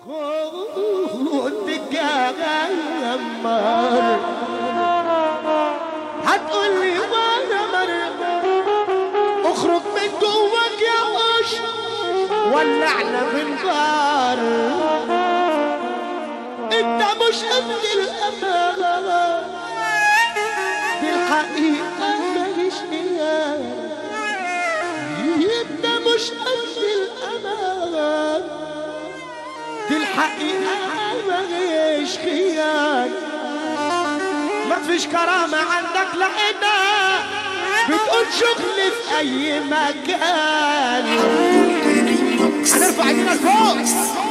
خدك يا غمار هتقول لي وانا مر اخرج من جواك يا قش ولعنا بالنار انت مش قد الامان دي الحقيقة ماليش خيال انت مش قد الامان دي الحقيقة ماليش خيال مفيش كرامة عندك لقينا بتقول شغل في أي مكان هنرفع ايدينا لفوق